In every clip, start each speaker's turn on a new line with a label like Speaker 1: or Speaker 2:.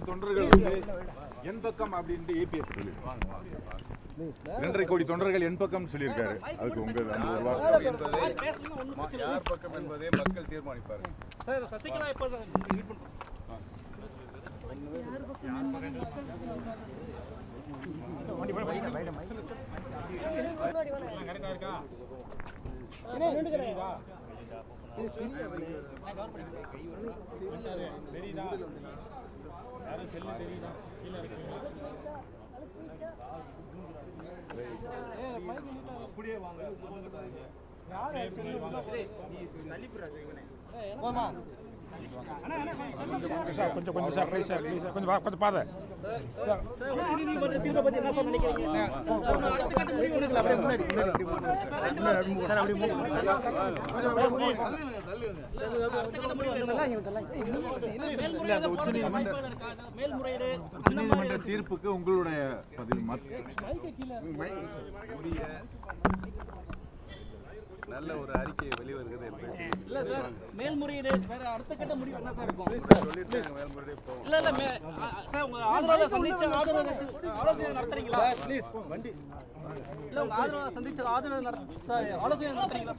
Speaker 1: தொண்டர்கள் வந்து என் பக்கம் அப்படின்ட்டு ஏபிஎஸ் சொல்லியிருக்காங்க இரண்டரை கோடி தொண்டர்கள் என் பக்கம் சொல்லியிருக்காரு அதுக்கு உங்க அந்த ஒரு வார்த்தை
Speaker 2: என்பதை
Speaker 3: பேசணும்னா ஒண்ணும்
Speaker 2: ம-
Speaker 3: பிரச்சனை
Speaker 2: யார் பக்கம் என்பதை மக்கள் தீர்மானிப்பார்கள்
Speaker 3: இல்லை. சார் சசிகலா எப்போ மீட் பண்ணுறோம்
Speaker 4: சார் கொஞ்சம் கொஞ்சம் sir please sir please sir கொஞ்சம் வா- கொஞ்சம் பாதை
Speaker 3: சார் உச்சநீதிமன்ற தீர்ப்பை பற்றி என்ன சார் நினைக்கிறீங்க சார், நான் அடுத்த கட்ட முடிவு எடுக்கணும். அடுத்த கட்ட முடிவு எடுக்கணும். மேல்முறையீடு போறதுக்கு வாய்ப்புகள் இருக்கா? மேல்முறையீடு அந்த
Speaker 1: நீதிமன்ற
Speaker 3: மாதிரி
Speaker 1: தீர்ப்புக்கு உங்களுடைய பதில் மத்-
Speaker 2: உரிய நல்ல ஒரு அறிக்கை வெளிவருகிறது என்பதை
Speaker 3: இல்ல சார் மேல்முறையீடு வேற அடுத்த கட்ட முடிவு என்ன சார் இருக்கும்
Speaker 2: சொல்லியிருக்காங்க மேல்முறையே போவோம்
Speaker 3: இல்ல இல்ல மே- ஆ, ஆ, சார் உங்க ஆதரவாளர் சந்திச்சு ஆதரவு கட்சி- ஆலோசனை நடத்துறீங்களா இல்ல உங்க ஆதரவாளர் சந்திச்சு ஆதரவு நட சார் ஆலோசனை நடத்துறீங்களா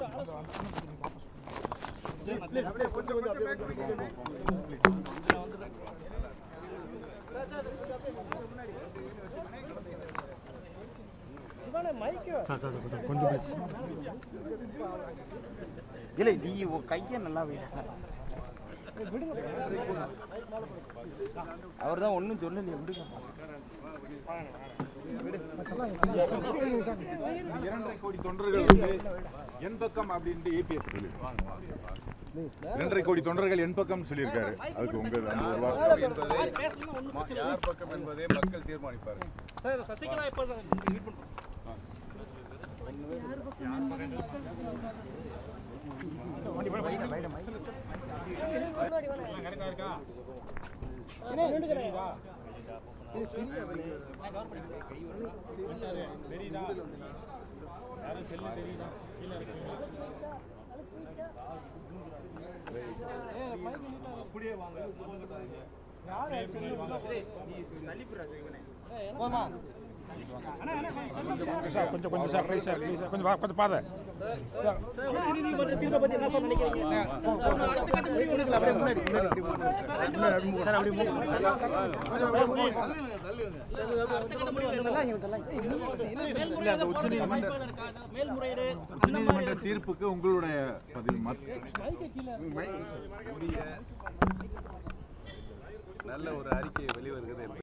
Speaker 4: சார் சார் சார் கொஞ்சம் ப்ளீஸ்
Speaker 5: இல்லை நீ உன் கையை நல்லா விட அவர் தான் ஒன்றும் சொல்லலையே விடுங்க
Speaker 1: இரண்டரை கோடி தொண்டர்கள் வந்து என் பக்கம் அப்படின்ட்டு ஏபிஎஸ் சொல்லியிருக்காங்க இரண்டரை கோடி தொண்டர்கள் என் பக்கம் சொல்லியிருக்காரு அதுக்கு உங்க அந்த ஒரு வார்த்தை
Speaker 2: என்பதை
Speaker 3: பேசணும்னா ஒண்ணும்
Speaker 2: ம-
Speaker 3: பிரச்சனை
Speaker 2: யார் பக்கம் என்பதை மக்கள் தீர்மானிப்பார்கள்
Speaker 3: சார் சசிகலா எப்போ மீட் பண்ணுறோம்
Speaker 4: சார் கொஞ்சம் கொஞ்சம் sir please sir please sir கொஞ்சம் வா- கொஞ்சம் பாதை
Speaker 3: சார் உச்சநீதிமன்ற தீர்ப்பை பற்றி என்ன சார் நினைக்கிறீங்க சார், நான் அடுத்த கட்ட முடிவு எடுக்கணும். அடுத்த கட்ட முடிவு எடுக்கணும். மேல்முறையீடு போறதுக்கு வாய்ப்புகள் இருக்கா? மேல்முறையீடு அந்த மாதிரி
Speaker 1: நீதிமன்ற தீர்ப்புக்கு உங்களுடைய பதில் மத்-
Speaker 2: உரிய நல்ல ஒரு அறிக்கை வெளிவருகிறது என்பதை